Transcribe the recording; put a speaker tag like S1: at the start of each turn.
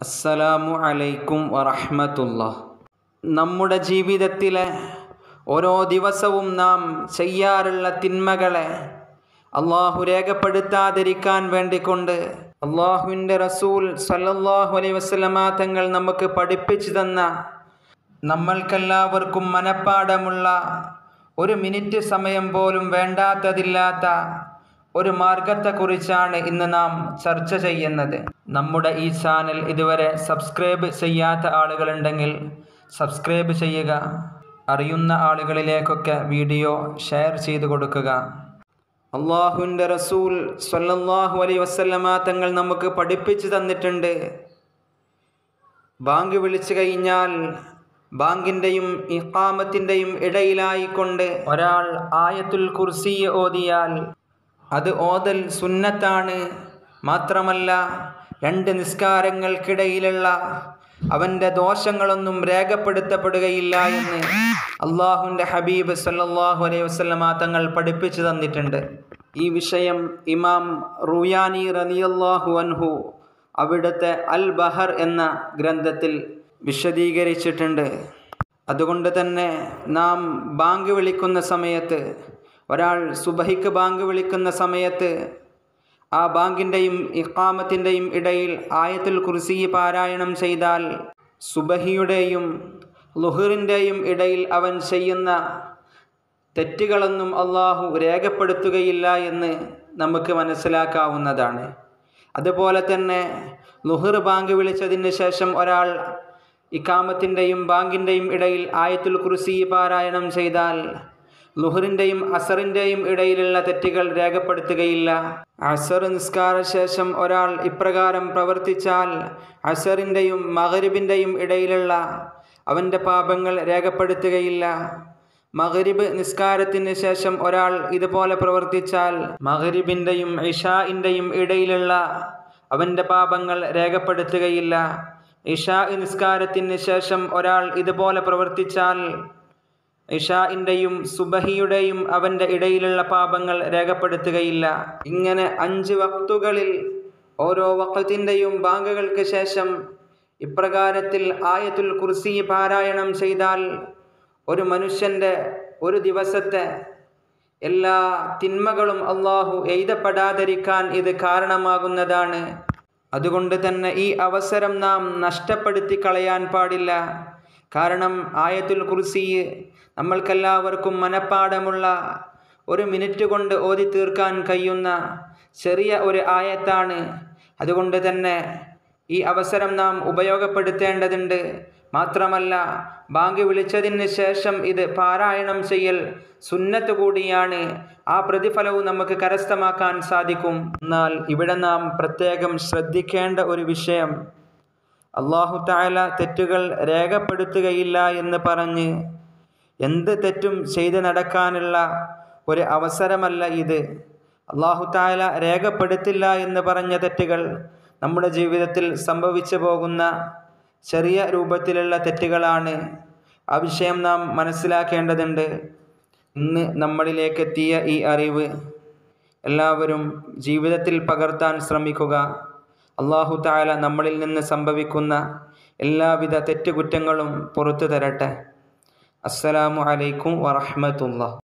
S1: അസ്സലാമു അലൈക്കും വറഹ്മത്തുള്ള നമ്മുടെ ജീവിതത്തിലെ ഓരോ ദിവസവും നാം ചെയ്യാറുള്ള തിന്മകളെ അള്ളാഹു രേഖപ്പെടുത്താതിരിക്കാൻ വേണ്ടിക്കൊണ്ട് അള്ളാഹുവിൻ്റെ റസൂൽ സല്ലല്ലാഹു അലൈഹി വസല്ലമ തങ്ങൾ നമുക്ക് പഠിപ്പിച്ചു തന്ന നമ്മൾക്കെല്ലാവർക്കും മനഃപ്പാടമുള്ള ഒരു മിനിറ്റ് സമയം പോലും വേണ്ടാത്തതില്ലാത്ത ഒരു മാർഗത്തെക്കുറിച്ചാണ് ഇന്ന് നാം ചർച്ച ചെയ്യുന്നത് നമ്മുടെ ഈ ചാനൽ ഇതുവരെ സബ്സ്ക്രൈബ് ചെയ്യാത്ത ആളുകളുണ്ടെങ്കിൽ സബ്സ്ക്രൈബ് ചെയ്യുക അറിയുന്ന ആളുകളിലേക്കൊക്കെ വീഡിയോ ഷെയർ ചെയ്തു കൊടുക്കുക അള്ളാഹുവിൻ്റെ റസൂൽ സ്വല്ലല്ലാഹു അലൈഹി വസല്ലമ തങ്ങൾ നമുക്ക് പഠിപ്പിച്ചു തന്നിട്ടുണ്ട് ബാങ്ക് വിളിച്ചു കഴിഞ്ഞാൽ ബാങ്കിൻ്റെയും ഇഖാമത്തിൻ്റെയും ഇടയിലായിക്കൊണ്ട് ഒരാൾ ആയത്തുൽ കുർസി ഓതിയാൽ അത് ഓതൽ സുന്നത്താണ് മാത്രമല്ല രണ്ട് നിസ്കാരങ്ങൾക്കിടയിലുള്ള അവൻ്റെ ദോഷങ്ങളൊന്നും രേഖപ്പെടുത്തപ്പെടുകയില്ല എന്ന് അള്ളാഹുവിൻ്റെ ഹബീബ് സല്ലല്ലാഹു അലൈഹി വസല്ലമ തങ്ങൾ പഠിപ്പിച്ചു തന്നിട്ടുണ്ട് ഈ വിഷയം ഇമാം റുയാനി റലിയല്ലാഹു അൻഹു അവിടുത്തെ അൽ ബഹർ എന്ന ഗ്രന്ഥത്തിൽ വിശദീകരിച്ചിട്ടുണ്ട് അതുകൊണ്ട് തന്നെ നാം ബാങ്ക് വിളിക്കുന്ന സമയത്ത് ഒരാൾ സുബഹിക്ക് ബാങ്ക് വിളിക്കുന്ന സമയത്ത് ആ ബാങ്കിൻ്റെയും ഇഖാമത്തിൻ്റെയും ഇടയിൽ ആയത്തുൽ കുർസി പാരായണം ചെയ്താൽ സുബഹിയുടെയും ലുഹറിൻ്റെയും ഇടയിൽ അവൻ ചെയ്യുന്ന തെറ്റുകളൊന്നും അള്ളാഹു രേഖപ്പെടുത്തുകയില്ല എന്ന് നമുക്ക് മനസ്സിലാക്കാവുന്നതാണ് അതുപോലെ തന്നെ ലുഹർ ബാങ്ക് വിളിച്ചതിന് ശേഷം ഒരാൾ ഇക്കാമത്തിൻ്റെയും ബാങ്കിൻ്റെയും ഇടയിൽ ആയത്തുൽ കുർസി പാരായണം ചെയ്താൽ ലുഹറിൻ്റെയും അസറിൻ്റെയും ഇടയിലുള്ള തെറ്റുകൾ രേഖപ്പെടുത്തുകയില്ല അസർ നിസ്കാര ശേഷം ഒരാൾ ഇപ്രകാരം പ്രവർത്തിച്ചാൽ അസറിൻ്റെയും മകരിബിൻ്റെയും ഇടയിലുള്ള അവൻ്റെ പാപങ്ങൾ രേഖപ്പെടുത്തുകയില്ല മകരിബ് നിസ്കാരത്തിന് ശേഷം ഒരാൾ ഇതുപോലെ പ്രവർത്തിച്ചാൽ മകരിബിൻ്റെയും ഇഷാഇൻ്റെയും ഇടയിലുള്ള അവൻ്റെ പാപങ്ങൾ രേഖപ്പെടുത്തുകയില്ല ഇഷാ നിസ്കാരത്തിന് ശേഷം ഒരാൾ ഇതുപോലെ പ്രവർത്തിച്ചാൽ ഇഷാഇൻ്റെയും സുബഹിയുടെയും അവൻ്റെ ഇടയിലുള്ള പാപങ്ങൾ രേഖപ്പെടുത്തുകയില്ല ഇങ്ങനെ അഞ്ച് വക്തുകളിൽ ഓരോ വക്തിൻ്റെയും ബാങ്കുകൾക്ക് ശേഷം ഇപ്രകാരത്തിൽ ആയത്തുൽ കുർസി പാരായണം ചെയ്താൽ ഒരു മനുഷ്യൻ്റെ ഒരു ദിവസത്തെ എല്ലാ തിന്മകളും അള്ളാഹു എഴുതപ്പെടാതിരിക്കാൻ ഇത് കാരണമാകുന്നതാണ് അതുകൊണ്ട് തന്നെ ഈ അവസരം നാം നഷ്ടപ്പെടുത്തി കളയാൻ പാടില്ല കാരണം ആയത്തുൽ കുർസി നമ്മൾക്കെല്ലാവർക്കും മനഃപ്പാടമുള്ള ഒരു മിനിറ്റ് കൊണ്ട് ഓതി തീർക്കാൻ കഴിയുന്ന ചെറിയ ഒരു ആയത്താണ് അതുകൊണ്ട് തന്നെ ഈ അവസരം നാം ഉപയോഗപ്പെടുത്തേണ്ടതുണ്ട് മാത്രമല്ല ബാങ്ക് വിളിച്ചതിന് ശേഷം ഇത് പാരായണം ചെയ്യൽ സുന്നത്ത് കൂടിയാണ് ആ പ്രതിഫലവും നമുക്ക് കരസ്ഥമാക്കാൻ സാധിക്കും എന്നാൽ ഇവിടെ നാം പ്രത്യേകം ശ്രദ്ധിക്കേണ്ട ഒരു വിഷയം അള്ളാഹു താല തെറ്റുകൾ രേഖപ്പെടുത്തുകയില്ല എന്ന് പറഞ്ഞ് എന്ത് തെറ്റും ചെയ്ത് നടക്കാനുള്ള ഒരു അവസരമല്ല ഇത് അള്ളാഹു താല രേഖപ്പെടുത്തില്ല എന്ന് പറഞ്ഞ തെറ്റുകൾ നമ്മുടെ ജീവിതത്തിൽ സംഭവിച്ചു പോകുന്ന ചെറിയ രൂപത്തിലുള്ള തെറ്റുകളാണ് ആ വിഷയം നാം മനസ്സിലാക്കേണ്ടതുണ്ട് ഇന്ന് നമ്മളിലേക്ക് എത്തിയ ഈ അറിവ് എല്ലാവരും ജീവിതത്തിൽ പകർത്താൻ ശ്രമിക്കുക അള്ളാഹു താല നമ്മളിൽ നിന്ന് സംഭവിക്കുന്ന എല്ലാവിധ തെറ്റുകുറ്റങ്ങളും പുറത്തു തരട്ടെ അസ്സലാമു അലൈക്കും വറഹമത്തുള്ള